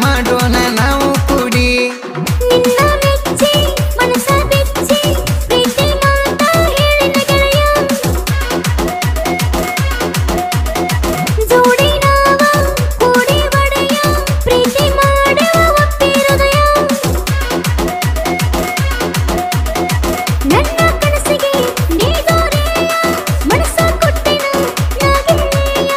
ಮಾಡೋಣ ನಾವು ಕೂಡಿ ನಿನ್ನ ಮೆಚ್ಚಿ ಮನಸ ಬೆಚ್ಚಿ ಪ್ರೀತಿ ಮಾತ ಹೇಳಿದ ಗೆಳೆಯ ಜೋಡಿ ನಾವ ಕೂಡಿ ಒಡೆಯ ಪ್ರೀತಿ ಮಾಡುವ ಒಪ್ಪಿ ಹೃದಯ ನನ್ನ ಕನಸಿಗೆ ನೀ ದೊರೆಯ ಮನಸ ಕೊಟ್ಟಿನ ನಾಗೆಳೆಯ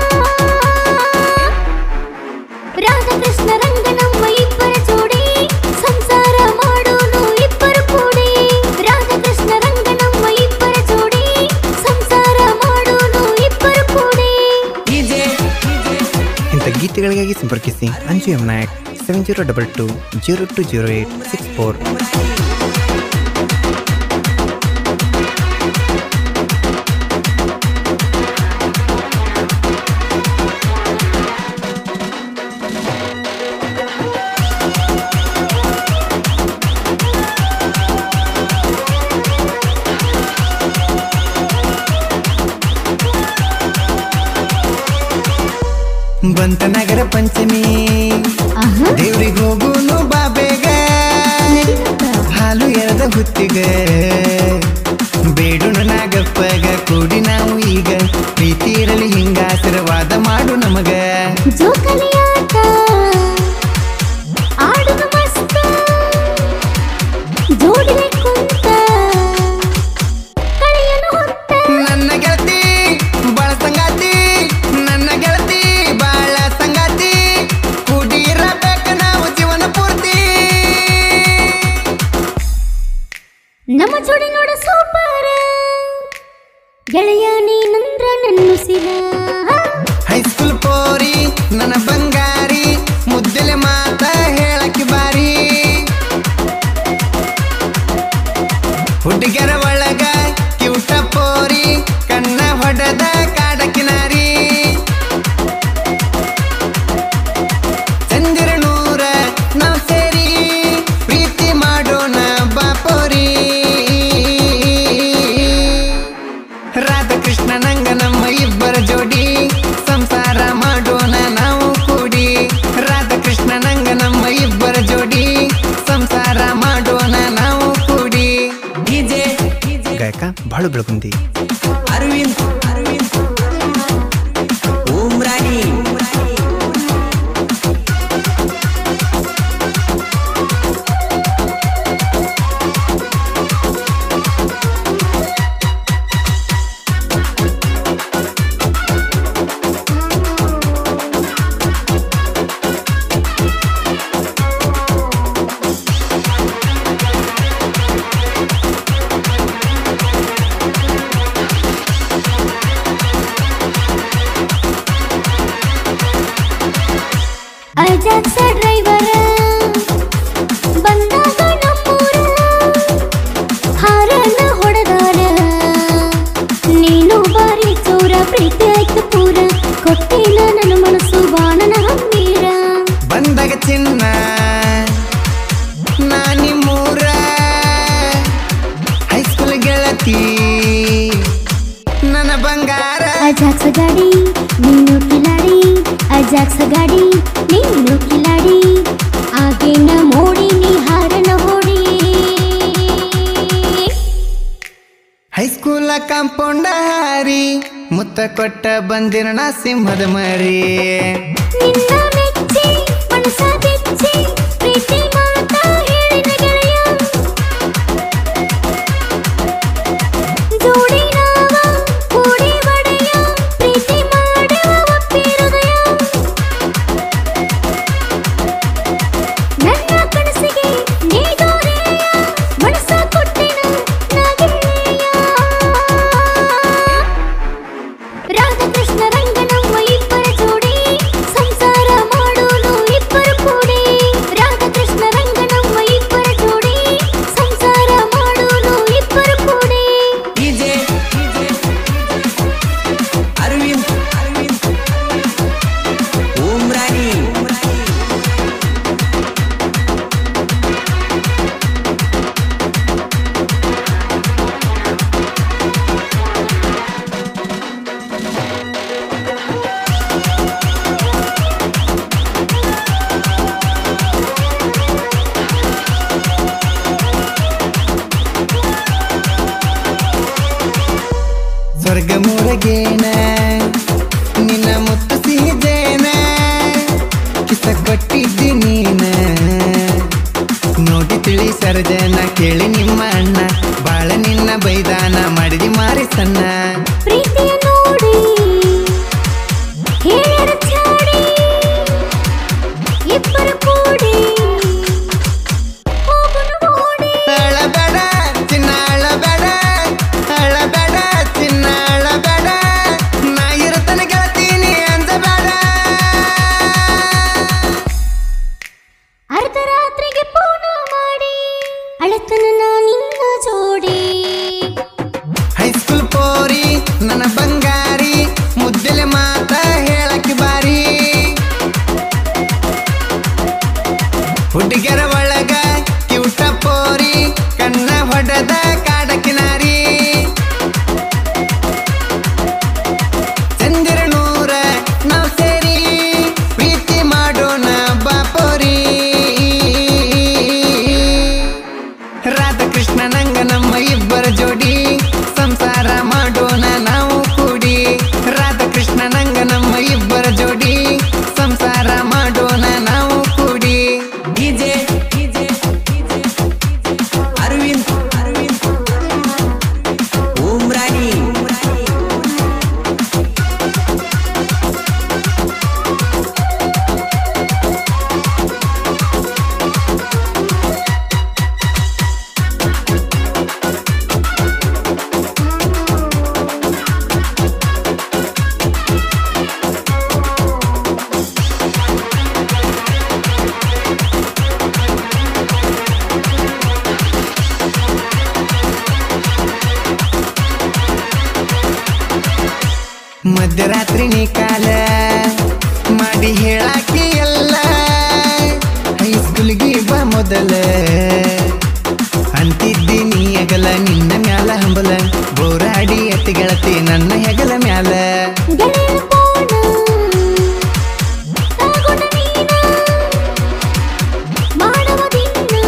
ರಾಧಾಕೃಷ್ಣ ರಂಗ ನಮ್ಮ ಇಬ್ಬರ ಜೋಡಿ ಸಂಸಾರ ಮಾಡೋನು ಇಬ್ಬರು ಕೂಡಿ ರಾಧಾಕೃಷ್ಣ ರಂಗ ನಮ್ಮ ಇಬ್ಬರ ಜೋಡಿ ಸಂಸಾರ ಮಾಡೋನು ಇಬ್ಬರು ಕೂಡಿ ಈಜೆ ಇಂಥ ಗೀತೆಗಳಿಗಾಗಿ ಸಂಪರ್ಕಿಸಿ Anju M Nayak seven zero double two zero two zero eight six four ಬಂತ ನಗರ ಪಂಚಮಿ ದೇವ್ರಿಗೆ ಹೋಗುನು ಬಾ ಬೇಗ ಹಾಲು ಎರದ ಹುತ್ತಿಗ ಬೇಡುಣ ನಾಗಪ್ಪಗ ಕೂಡಿ ನಾವು ಈಗ ಪ್ರೀತಿ ಇರಲಿ ಹಿಂಗ ಆಶೀರ್ವಾದ ಮಾಡು ನಮಗ ಜೋಕಲಿಯಾಟ ಆಡುವ ಮಸ್ತ ಜೋಡಿಲೆ ಕುಂತ ಕಳೆಯನು ಹೊತ್ತ ನನ್ನ ಗೆಳತಿ ಬಾಳ ಸಂಗಾತಿ ನನ್ನ ಗೆಳತಿ ಬಾಳ ಸಂಗಾತಿ ಕೂಡಿ ಇರಬೇಕ ನಾವು ಜೀವನ ಪೂರ್ತಿ ನಮ್ಮ ಜೋಡಿ ನೋಡ ಸೂಪರ್ ಗೆಳೆಯ ನೀನಂದ್ರ ನನ್ನುಸಿರ ಹೈಸ್ಕೂಲ್ ಪೋರಿ ನನ್ನ ಬಂಗಾರಿ ಮುದ್ದಲೆ ಮಾತ ಹೇಳಕ್ಕೆ ಬಾರಿ ಹುಡುಗರ ಒಳಗ ಕ್ಯೂಟ ಪೋರಿ ಕಣ್ಣ ಹೊಡೆದ ಕಾಡಕಿನಾರಿ ಚಂದಿರ ನೂರ ನಾವ್ ಸೇರಿ ಪ್ರೀತಿ ಮಾಡೋಣ ಬಾಪೋರಿ ರಾಧಾಕೃಷ್ಣ ನಂಗ ನಮ್ಮ ಇಬ್ಬರ ಜೋಡಿ ಸಂಸಾರ ಮಾಡೋಣ ನಾವು ಕೂಡಿ ರಾಧಾಕೃಷ್ಣ ನಂಗ ನಮ್ಮ ಇಬ್ಬರ ಜೋಡಿ ಸಂಸಾರ ಮಾಡೋಣ ನಾವು ಕೂಡಿ ಈಜೆ ಗಾಯಕ ಬಾಳು ಬೆಳಗುಂದಿ ಅರವಿಂದ್ ಅರವಿಂದ್ ಓಂ ರಾಣಿ ಅಜಾಕ್ಸ ಡ್ರೈವರ ಬಂದಾಗ ನಮ್ಮೂರ ಹಾರನ ಹೊಡೆದಾರ ನೀನು ಬಾರಿ ಚೋರ ಪ್ರೀತಿ ಆಯ್ತು ಪೂರ ಕೊಟ್ಟಿನ ನನ್ನ ಮನಸ್ಸು ಬಾಣನ ಹಮ್ಮೀರ ಬಂದಾಗ ಚಿನ್ನ ನಾನಿ ಮೂರ ಹೈಸ್ಕೂಲ್ ಗೆಳತಿ ನನ್ನ ಬಂಗಾರ ಅಜಾಕ್ಸ ಗಾಡಿ ನೀನು ಕಿಲಾಡಿ ಅಜಾಕ್ಸ ಗಾಡಿ ನೀನು ಕಿಲಾಡಿ ಆಗೇನ ಮೋಡಿ ನೀ ಹಾರನ ಹೊಡಿ ಹೈಸ್ಕೂಲ ಕಾಂಪೌಂಡ ಹಾರಿ ಮುತ್ತ ಕೊಟ್ಟ ಬಂದಿರಣ ಸಿಂಹದ ಮರಿ ನಿನ್ನ ಮೆಚ್ಚಿ ಮನಸ ಬೆಚ್ಚಿ ಪ್ರೀತಿ ಮಾತ ಹೇಳಿದ ಗೆಳೆಯ ಜೋಡಿ ನಾವ ಕೂಡಿ ಒಡೆಯ ಪ್ರೀತಿ ಮಾಡುವ ಒಪ್ಪಿ ಹೃದಯ ನನ್ನ ಕನಸಿಗೆ ನೀ ದೊರೆಯ ಮನಸ ಕೊಟ್ಟಿನ ನಾಗೆಳೆಯ ರಾಧಾಕೃಷ್ಣ ರಂಗ ನಮ್ಮ ಇಬ್ಬರ ಜೋಡಿ ಸಂಸಾರ ಒಳಗೇನ ನಿನ್ನ ಮುತ್ತು ಸಿಹಿ ಜೇನ ಕಿಸ ಕೊಟ್ಟಿದ್ದಿ ನೀನ ನೋಡಿ ತಿಳಿ ಸರ್ಜನ ಕೇಳಿ ನಿಮ್ಮ ಅಣ್ಣ ಬಾಳ ನಿನ್ನ ಬೈದಾನ ಮಾಡಿದಿ ಮಾರಿ ಸಣ್ಣ ಪ್ರೀತಿಯ ನೋಡಿ ಹೇಳ್ಯಾರ ಚಾಡಿ ಇಬ್ಬರು ಕೂಡಿ ಹೋಗುನು ಓಡಿ ಅಳಬೇಡ ಚಿನ್ನ ಅಳಬೇಡ ಅಳಬೇಡ ಚಿನ್ನ ಅಳಬೇಡ ನಾ ಇರತನ ಗೆಳತೀನಿ ಅಂಜಬೇಡ ಅರ್ಧರಾತ್ರಿಗೆ ಫೋನ ಮಾಡಿ ಅಳತನ ನಿನ್ನ ಜೋಡಿ ಹೈಸ್ಕೂಲ್ ಪೋರಿ ನನ್ನ ಬಂಗಾರಿ ಮುದ್ದೆಲೆ ಮಾತ ಹೇಳಕ್ಕೆ ಬಾರಿ ಹುಡುಗರ ಒಳಗ ಕ್ಯೂಟ ಪೋರಿ ಕಣ್ಣ ಹೊಡೆದ ಕಾಡಕಿನಾರಿ ಚಂದಿರ ನೂರ ನಾವ್ ಸೇರಿ ಪ್ರೀತಿ ಮಾಡೋಣ ಬಾಪೋರಿ ರಾಧಾಕೃಷ್ಣ ನಂಗ ನಮ್ಮ ಇಬ್ಬರ ಜೋಡಿ ಸಂಸಾರ ಮಾಡೋಣ ನಾವು ಕೂಡಿ ರಾಧಾಕೃಷ್ಣ ನಂಗ ನಮ್ಮ ಇಬ್ಬರ ಜೋಡಿ ಸಂಸಾರ ಮಾಡೋಣ ನಾವು ಕೂಡಿ ಡಿಜೆ ಅರವಿಂದ್ ಅರವಿಂದ್ ಉಮ್ರಾನಿ ಮಧ್ಯರಾತ್ರಿ ನೀ ಕಾಲ ಮಾಡಿ ಹೇಳಾಕಿ ಎಲ್ಲ ಹೈಸ್ಕೂಲ್ಗೆ ಬಾ ಮೊದಲ ಅಂತಿದ್ದಿ ನೀ ಹೆಗಲ ನಿನ್ನ ಮ್ಯಾಲ ಹಂಬಲ ಬೋರಾಡಿ ಎತ್ತಿ ಗೆಳತಿ ನನ್ನ ಹೆಗಲ ಮ್ಯಾಲ ಗೆಳೆಯರ ಫೋನ ತಗೋಣ ನೀನ ಮಾಡವ ದಿನ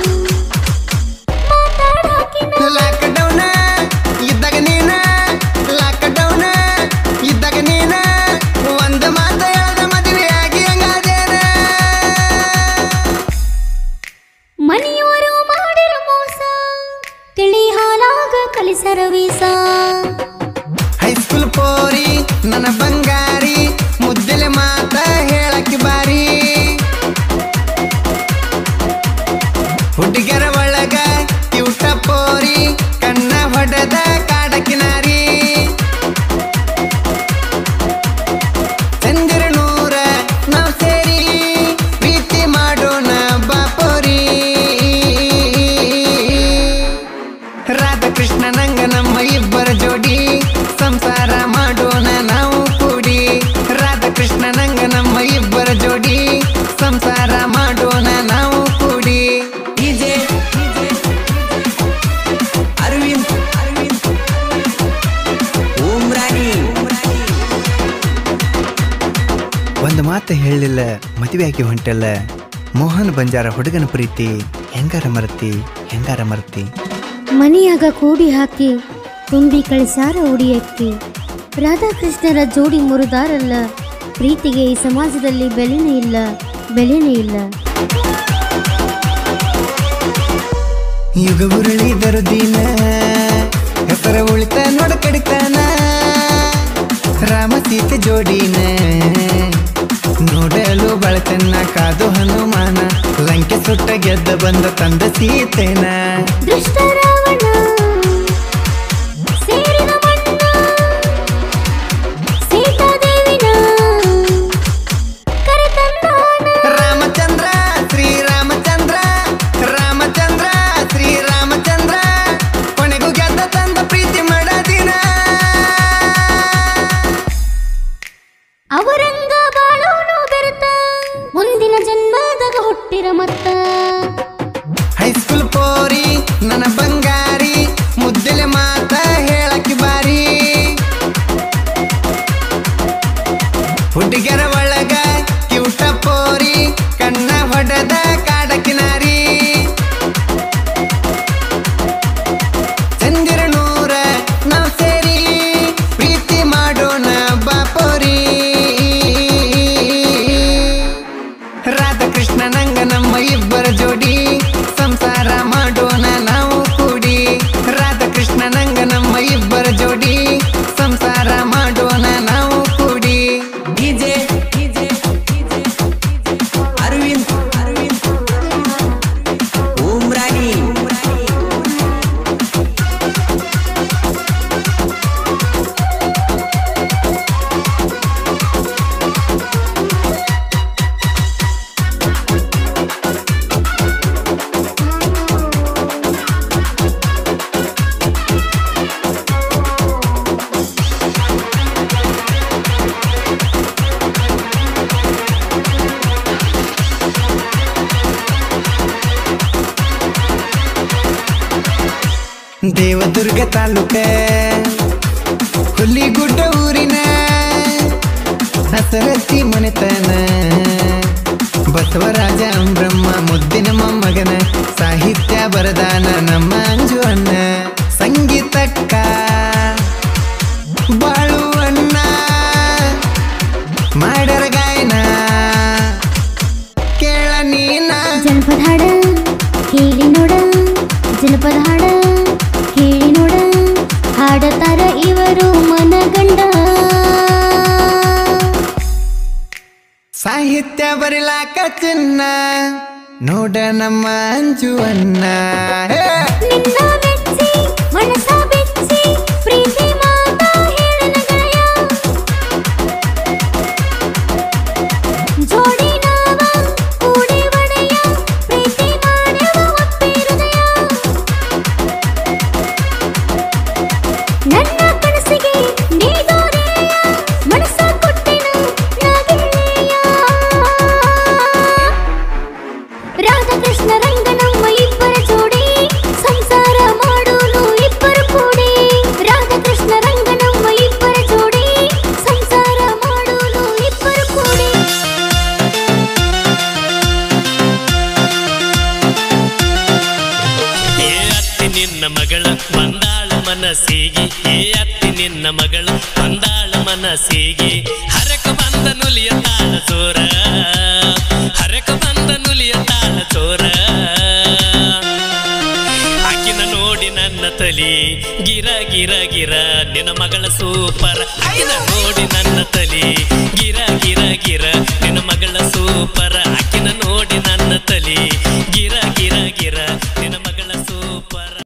ಮಾತಾಡಾಕಿನ ಲಾಕ್ಡೌನ ಇದ್ದಾಗ ನೀನ ಲಾಕ್ಡೌನ ಇದ್ದಾಗ ನೀನ ಒಂದ್ ಮಾತ ಹೇಳ್ದ ಮದುವೆ ಆಗಿ ಹಂಗಾದೇನ ಮನೆಯವರು ಮಾಡಿರ ಮೋಸ ತಿಳಿ ಹಾಲಾಗ ಕಲಿಸರ ವೀಸ ಹೈಸ್ಕೂಲ್ ಪೋರಿ ನನ್ನ ಬಂಗಾರಿ ಮುದ್ದೆಲೆ ಮಾತ ಹೇಳಕ್ಕೆ ಬಾರಿ ಹುಡುಗರ ಒಳಗ ಕ್ಯೂಟ ಪೋರಿ ಕಣ್ಣ ಹೊಡೆದ ಕಾಡಕಿನಾರಿ ಚಂದಿರ ನೂರ ನಾವ್ ಸೇರಿ ಪ್ರೀತಿ ಮಾಡೋಣ ಬಾಪೋರಿ ರಾಧಾಕೃಷ್ಣ ನಂಗ ನಮ್ಮ ಇಬ್ಬರ ಜೋಡಿ ಸಂಸಾರ ಮಾಡೋಣ ನಾವು ಕೂಡಿ ರಾಧಾಕೃಷ್ಣ ನಂಗ ನಮ್ಮ ಇಬ್ಬರ ಜೋಡಿ ಸಂಸಾರ ಮಾಡೋಣ ನಾವು ಕೂಡಿ ಡಿಜೆ ಅರವಿಂದ್ ಅರವಿಂದ್ ಉಮ್ರಾನಿ ಒಂದು ಮಾತು ಹೇಳಲಿಲ್ಲ ಮದುವೆ ಆಗಿ ಹೊಂಟಲ್ಲ ಮೋಹನ್ ಬಂಜಾರ ಹುಡುಗನ ಪ್ರೀತಿ ಹೆಂಗಾರ ಮರತಿ ಹೆಂಗಾರ ಮರತಿ ಮನೆಯಾಗ ಕೂಡಿ ಹಾಕಿ ತುಂಬಿ ಕಳಿಸಾರ ಉಡಿಯಕ್ಕಿ ರಾಧಾಕೃಷ್ಣರ ಜೋಡಿ ಮುರಿದಾರಲ್ಲ ಪ್ರೀತಿಗೆ ಈ ಸಮಾಜದಲ್ಲಿ ಬೆಲೆನೇ ಇಲ್ಲ ಬೆಲೆನೇ ಇಲ್ಲ ಯುಗ ಉರುಳಿದರು ದಿನ ಹೆಸರ ಉಳಿತ ನೋಡ ಕಡಿತಾನ ರಾಮ ಸೀತೆ ಜೋಡಿನ ನೋಡಲು ಬಳ ಚೆನ್ನ ಕಾದು ಹನುಮಾನ ಲಂಕೆ ಸುಟ್ಟ ಗೆದ್ದ ಬಂದ ತಂದ ಸೀತೆನ ದುಷ್ಟ ರಾವಣ ಸೇರಿದ ಮಣ್ಣ ಸೀತಾದೇವಿನ ಕರೆತಂದಾನ ರಾಮಚಂದ್ರ ಶ್ರೀರಾಮಚಂದ್ರ ರಾಮಚಂದ್ರ ಶ್ರೀರಾಮಚಂದ್ರ ಕೊನೆಗೂ ಗೆದ್ದ ತಂದ ಪ್ರೀತಿ ಮಾಡದಿನ ಅವರಂಗ ಬಾಳೋನು ಬೆರೆತ ಮುಂದಿನ ಜನ್ಮದಾಗ ಹುಟ್ಟಿರ ಮತ್ತ ಹೈಸ್ಕೂಲ್ ಪೋರಿ ನನ್ನ ಬಂಗಾರಿ ಮುದ್ದೆಲೆ ಮಾತ ಹೇಳಕ್ಕೆ ಬಾರಿ ಹುಡುಗರ ಒಳಗ ಕ್ಯೂಟ ಪೋರಿ ಕಣ್ಣ ಹೊಡೆದ ಕಾಡಕಿನಾರಿ ಚಂದಿರ ನೂರ ನಾವ್ ಸೇರಿ ಪ್ರೀತಿ ರಾಧಾಕೃಷ್ಣ ನಂಗ ನಮ್ಮ ಇಬ್ಬರ ಜೋಡಿ ಸಂಸಾರ ಮಾಡೋಣ ನಾವು ಕೂಡಿ ರಾಧಾಕೃಷ್ಣ ನಂಗ ನಮ್ಮ ಇಬ್ಬರ ಜೋಡಿ ಸಂಸಾರ ಮಾಡೋಣ ನಾವು ಕೂಡಿ ಡಿಜೆ ಡಿಜೆ ಅರವಿಂದ್ ಅರವಿಂದ್ ಉಮ್ರಾಣಿ ದೇವದುರ್ಗ ತಾಲೂಕ ಹುಲಿಗುಡ್ಡ ಊರಿನ ಹಸರತ್ತಿ ಮನೆತನ ಬಸವರಾಜ ಬ್ರಹ್ಮ ಮುದ್ದಿನ ಮೊಮ್ಮಗನ ಸಾಹಿತ್ಯ ಬರದಾನ ನಮ್ಮ ಅಂಜು ಅಣ್ಣ ಸಂಗೀತಕ್ಕ ಬಾಳುವಣ್ಣ ಮಾಡರ ಗಾಯನ ಕೇಳ ನೀನ ಜನಪದ ಹಾಡ ಕೇಳಿ ನೋಡ ಜನಪದ ಹಾಡ ಕೇಳಿ ನೋಡ ಹಾಡತಾರ ಇವರು ಮನಗಂಡ ಸಾಹಿತ್ಯ ಬರಿಲಾಕ ಚಿನ್ನ ನೋಡ ನಮ್ಮ ಅಂಜುವನ್ನ ಹೇ! ನಿನ್ನ ಮೆಚ್ಚಿ ಮನಸ ಬೆಚ್ಚಿ ಪ್ರೀತಿ ಮಾತ ಹೇಳನ ಗೆಳೆಯ ಜೋಡಿ ನಾವ ಕೂಡಿ ಒಡೆಯ ಪ್ರೀತಿ ಮಾಡುವ ಒಪ್ಪಿ ಹೃದಯ ನನ್ನ ಕನಸಿಗೆ ನೀ ದೂರೆಯ ಮನಸ ಕೊಟ್ಟೆನ ನಾಗೆಳೆಯ ರಾಧಾಕೃಷ್ಣ ರಂಗ ನಮ್ಮ ಇಬ್ಬರ ಜೋಡಿ ಸಂಸಾರ ಮಾಡೋನು ಇಬ್ಬರು ಕೂಡಿ ರಾಧಾಕೃಷ್ಣ ರಂಗ ನಮ್ಮ ಇಬ್ಬರ ಜೋಡಿ ಸಂಸಾರ ಮಾಡೋನು ಇಬ್ಬರು ಕೂಡಿ ಏ ಅತ್ತಿ ನಿನ್ನ ಮಗಳ ಬಂದಾಳ ಮನಸ್ಸಿಗೆ ಏ ಅತ್ತಿ ನಿನ್ನ ಮಗಳ ಬಂದಾಳ ಮನಸ್ಸಿಗೆ ಹರಕ ಬಂದ ನುಲಿಯ ತಾಳ ಚೋರ ಹರಕ ಬಂದ ನುಲಿಯ ತಾಳ ಚೋರ ಆಕಿನ ನೋಡಿ ನನ್ನ ತಲಿ ಗಿರ ಗಿರ ಗಿರ ನಿನ್ನ ಮಗಳ ಸೂಪರ್ ಆಕಿನ ನೋಡಿ ನನ್ನ ತಲಿ ಗಿರ ಗಿರ ಗಿರ ನಿನ್ನ ಮಗಳ ಸೂಪರ್ ಆಕಿನ ನೋಡಿ ನನ್ನ ತಲಿ